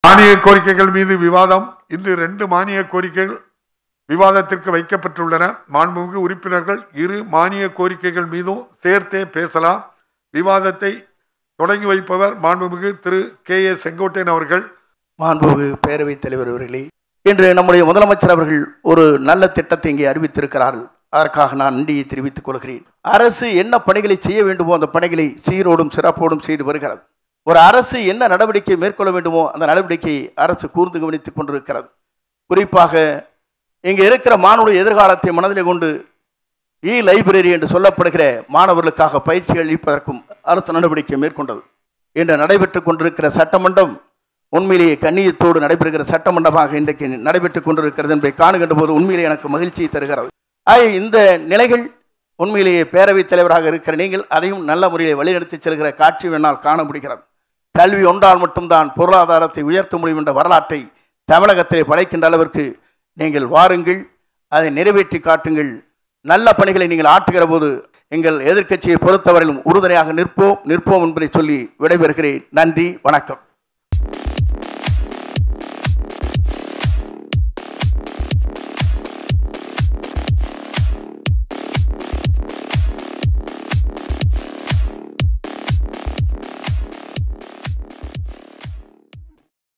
மானிய கோரிக்கைகள் மீது விவாதம் இன்று ரெண்டு மானிய கோரிக்கைகள் விவாதத்திற்கு வைக்கப்பட்டுள்ளன மாண்புமிகு உறுப்பினர்கள் இரு மானிய கோரிக்கைகள் மீதும் சேர்த்தே பேசலாம் விவாதத்தை தொடங்கி வைப்பவர் மாண்புமிகு திரு கே ஏ செங்கோட்டையன் அவர்கள் மாண்புமிகு பேரவைத் தலைவர் அவர்களே இன்று நம்முடைய முதலமைச்சர் அவர்கள் ஒரு நல்ல திட்டத்தை இங்கே அறிவித்திருக்கிறார்கள் அதற்காக நான் நன்றியை தெரிவித்துக் கொள்கிறேன் அரசு என்ன பணிகளை செய்ய வேண்டுமோ அந்த பணிகளை சீரோடும் சிறப்போடும் செய்து வருகிறது ஒரு அரசு என்ன நடவடிக்கை மேற்கொள்ள வேண்டுமோ அந்த நடவடிக்கையை அரசு கூர்ந்து கவனித்துக் கொண்டிருக்கிறது குறிப்பாக இங்கே இருக்கிற மாணவருடைய எதிர்காலத்தை மனதிலே கொண்டு இ லைப்ரரி என்று சொல்லப்படுகிற மாணவர்களுக்காக பயிற்சி அளிப்பதற்கும் அரசு நடவடிக்கை மேற்கொண்டது இன்று நடைபெற்றுக் கொண்டிருக்கிற சட்டமன்றம் உண்மையிலேயே கண்ணியத்தோடு நடைபெறுகிற சட்டமன்றமாக இன்றைக்கு நடைபெற்றுக் கொண்டிருக்கிறது என்பதை காணுகின்ற போது உண்மையிலே எனக்கு மகிழ்ச்சியை தருகிறது ஆக இந்த நிலைகள் உண்மையிலேயே பேரவைத் தலைவராக இருக்கிற நீங்கள் அதையும் நல்ல முறையில் வழிநடத்தி செல்கிற காட்சி வேணால் காண முடிகிறது கல்வி ஒன்றால் மட்டும்தான் பொருளாதாரத்தை உயர்த்த முடியும் என்ற வரலாற்றை தமிழகத்திலே படைக்கின்ற அளவிற்கு நீங்கள் வாருங்கள் அதை நிறைவேற்றி காட்டுங்கள் நல்ல பணிகளை நீங்கள் ஆற்றுகிற போது எங்கள் எதிர்க்கட்சியை பொறுத்தவரையிலும் உறுதுணையாக நிற்போம் நிற்போம் என்பதை சொல்லி விடைபெறுகிறேன் நன்றி வணக்கம்